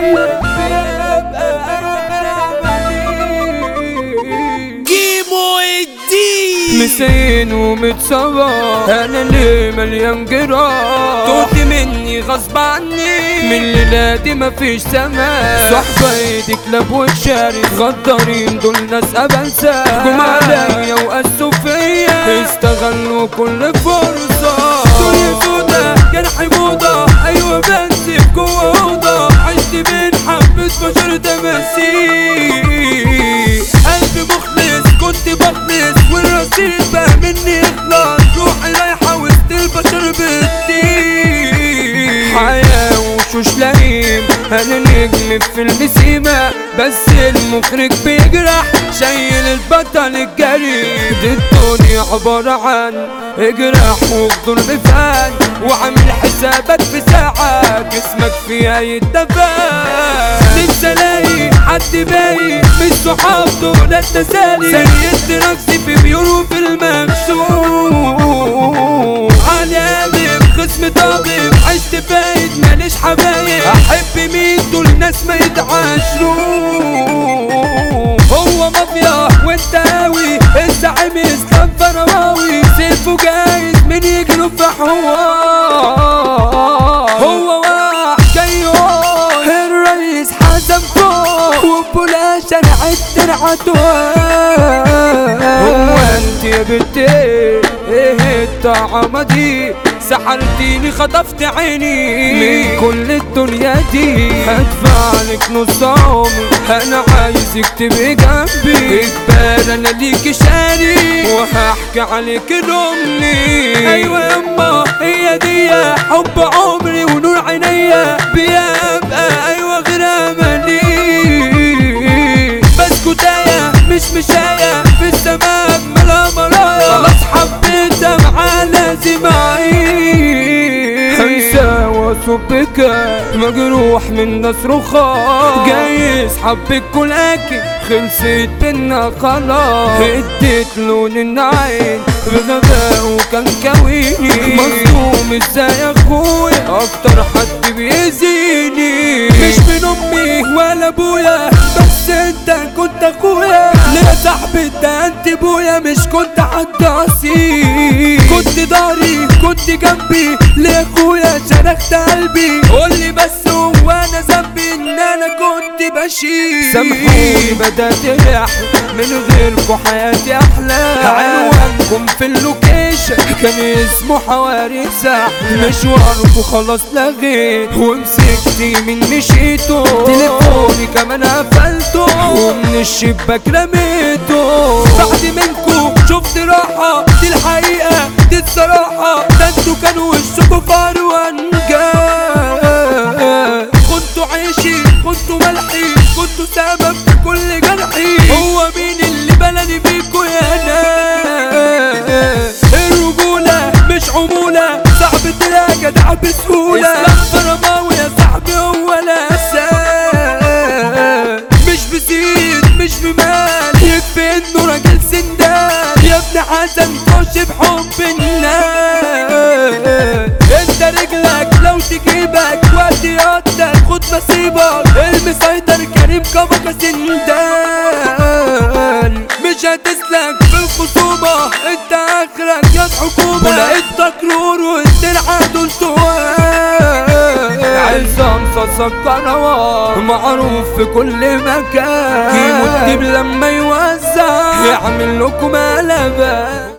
جيمو الدين مسين ومتصبر انا اللي مليان جراح توتي مني غصب عني من ليلادي مفيش سماء صحبة ايدي كلاب وشاري غدارين دول ناس ابنسى جم عليا وقسوا فيا استغلوا كل فرصة دنيا سودا جرحي موضة ايوه بنسي جوا اوضة عشت بين حبة بشر تماسيح قلبي مخلص كنت بخلص والرصيد بقى مني اخلاص روحي رايحة وسط البشر بتطير حياة وشوش لئيم انا نجم في المسيمة بس المخرج بيجرح شايل البطل الجريء دي الدنيا عبارة عن اجرح وخضر بفان وعامل حسابك في ساعة جسمك فيها يتدفن نفسي الاقي حد باقي مش صحاب دول التسالي سيد رقصي في بيور وفي المكشوف على قلب خصم طاغب عشت فايد ماليش حبايب احب مين دول ناس ما يتعاشروش هو مافيا وانت قوي الزعيم اسلام فرواوي سيفه جايز من يجروا في حوار هو واحد جاي يقول الرئيس حسن فوق وبلاش انا عدت هو انت يا بنتي ايه الطعمة دي سحرتيني خطفت عيني من كل الدنيا دي هدفع لك نص عمري انا عايزك تبقي جنبي اجبار انا ليكي شاري وهحكي عليك لامي ايوه يما هي دي حب عمري ونور عينيا بيبقى ايوه غير املي بسكوتايه مش مشايه في السماء ملا مرايا خلاص حبيتها معاه لازم اعيش انسى واصبك مجروح من ناس رخاء جايز حبك كلاكي خلصت بينا خلاص اديت لون العين بغباء وكان كويني مظلوم ازاي يا اخويا اكتر حد بيأذيني مش من امي ولا ابويا بس انت كنت اخويا ليه صاحبي ده انت ابويا مش كنت حد اصيل كنت داري كنت جنبي ليه اخويا شرخت قلبي قولي بس هو انا ذنبي ان انا كنت بشيل سامحوني بدات احلى من غيركم حياتي احلى عنوانكم في اللوكيشن كان اسمه حواري ساحل مشواركم خلاص لغيت ومسكتي من مشيتو تليفوني كمان قفلته ومن الشباك رميته بعد منكو شفت راحة دي الحقيقة دي الصراحة ده انتوا كانوا وشكوا فار وانجاز كنتوا عيشي كنتوا ملحي كنتوا سبب في كل جرحي هو مين اللي بلدي فيكوا يا ناس الرجولة مش عمولة صعب تلاقي جدع بسهولة اسلام فرماوي يا صاحبي هو الاساس مش بسيط مش بمال يكفي انه راجل سندان يا ابن حسن خش بحب الناس انت رجلك لو تجيبك وقت يقدر خد نصيبك المسيطر كريم كبكة سندان مش هتسلك في الخصومة انت اخرك يا حكومة ولقيت تكرور والدرع دول عصام صاصة قنوات معروف في كل مكان كيمو الدب لما يوزع يعمل لكم قلبان